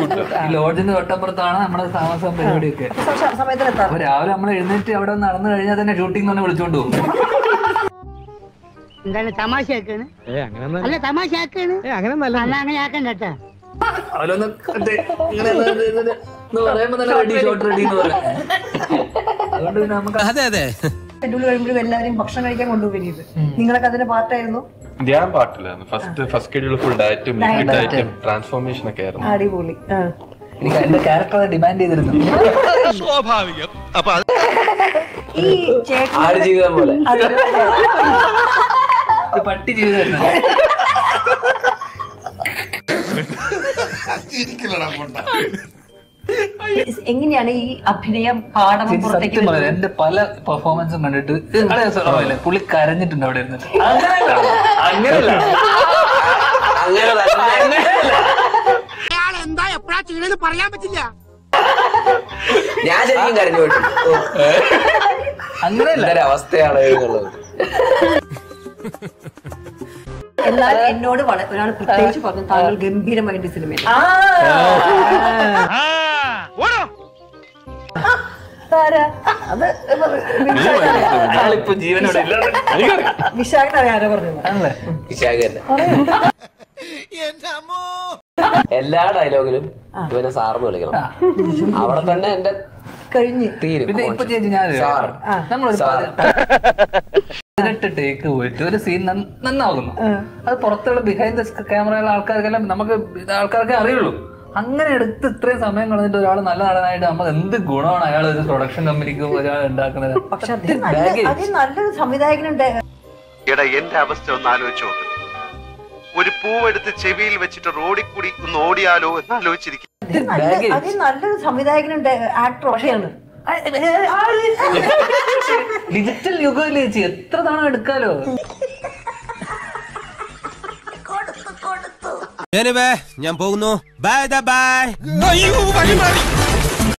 ഈ ലോഡ്ജിന്റെ തൊട്ടപ്പുറത്താണ് നമ്മുടെ താമസം പരിപാടിയൊക്കെ അപ്പൊ സ- സമയത്തിന് എത്താം അപ്പൊ രാവിലെ നമ്മൾ എഴുന്നേറ്റ് അവിടെ ഒന്ന് നടന്നു കഴിഞ്ഞാൽ തന്നെ ഷൂട്ടിംഗ് തന്നെ വിളിച്ചോണ്ട് പോകും എന്താണ് തമാശയാക്കാണ് അല്ല തമാശയാക്കാണ് അല്ല അങ്ങനെ ആക്കണ്ട കേട്ടാ അവരൊന്ന് മറ്റേ ഇങ്ങനെ ഒന്ന് ഇത് ഇത് എന്ന് പറയുമ്പോ തന്നെ റെഡി ഷോട്ട് റെഡി എന്ന് പറയാം അതുകൊണ്ട് പിന്നെ നമുക്ക് അതെ അതെ ഷെഡ്യൂൾ കഴിയുമ്പോഴും എല്ലാവരും ഭക്ഷണം കഴിക്കാൻ കൊണ്ടുപോയിരിക്കുന്നത് നിങ്ങളൊക്കെ അതിന്റെ പാർട്ടായിരുന്നു ഞാൻ പാട്ടില്ലായിരുന്നു ഫസ്റ്റ് ഫസ്റ്റ് ഷെഡ്യൂൾ ഫുൾ ഡയറ്റും ലിക്വിഡ് ഡയറ്റും ട്രാൻസ്ഫോർമേഷൻ ഒക്കെ ആയിരുന്നു അടിപൊളി ആ. എനിക്ക് എന്റെ ക്യാരക്ടർ ഡിമാൻഡ് ചെയ്തിരുന്നു ഈ ചേട്ടൻ ആടുജീവിതം പോലെ ഒരു പട്ടി ജീവിതം എങ്ങനെയാണ് ഈ അഭിനയം പാഠം പുറത്തേക്ക് സത്യം പറയാം എന്റെ പല പെർഫോമൻസും കണ്ടിട്ട് നിങ്ങളെ സ്വഭാവമല്ലേ പുള്ളി കരഞ്ഞിട്ടുണ്ട് അവിടെ ഇരുന്നിട്ട് അങ്ങനെയല്ല അങ്ങനെയല്ല അങ്ങനെ തന്നെ എന്താ എപ്പോഴാ ചെയ്യണെന്ന് പറയാൻ പറ്റില്ല ഞാൻ ശരിക്കും കരഞ്ഞു പോയിട്ടു അങ്ങനെയല്ല എന്തൊരു അവസ്ഥയാണ് എന്നുള്ളത് എന്നാൽ എന്നോട് വള- ഒരാൾ പ്രത്യേകിച്ച് പറഞ്ഞു താങ്കൾ ഗംഭീരമായിട്ട് സിനിമയിൽ അത് ആളിപ്പോ ജീവനോടെ ഇല്ലാതെ വിശാഖൻ ആരാ പറഞ്ഞത് ആണല്ലേ വിശാഖ തന്നെ എല്ലാ ഡയലോഗിലും ഇവനെ സാറിന് വിളിക്കണം അവിടെ തന്നെ എന്റെ കഴിഞ്ഞ് തീരും പിന്നെ ഇപ്പൊ ചേച്ചി ഞാൻ സാർ നമ്മളൊരു സാർ. പതിനെട്ട് ടേക്ക് പോയിട്ട് ഒരു സീൻ നന്നാകുന്നു അത് പുറത്തുള്ള ബിഹൈൻഡ് ദ ക്യാമറയുള്ള ആൾക്കാർക്കെല്ലാം നമുക്ക് ഇത് ആൾക്കാർക്ക് അറിയുള്ളൂ അങ്ങനെ എടുത്ത് ഇത്രയും സമയം കളഞ്ഞിട്ട് ഒരാൾ നല്ല നടനായിട്ട് നമ്മൾ എന്ത് ഗുണമാണ് അയാൾ ഒരു പ്രൊഡക്ഷൻ കമ്പനിക്ക് ഒരാൾ ഉണ്ടാക്കുന്നത് പക്ഷെ അദ്ദേഹം നല്ല അതിൽ നല്ലൊരു സംവിധായകനുണ്ട് എടാ എന്റെ അവസ്ഥ ഒന്ന് ആലോചിച്ച് നോക്ക് ഒരു പൂവെടുത്ത് ചെവിയിൽ വെച്ചിട്ട് റോഡിൽ കൂടി ഒന്ന് ഓടിയാലോ എന്ന് ആലോചിച്ചിരിക്കും നല്ല- അതിൽ നല്ലൊരു സംവിധായകനുണ്ട് ആക്ടർ ഒക്കെയാണ് ഡിജിറ്റൽ യുഗമല്ലേ ചേച്ചി എത്ര തവണ എടുക്കാലോ ഞാൻ പോകുന്നു ബൈ ബൈ അയ്യോ വഴി മാറി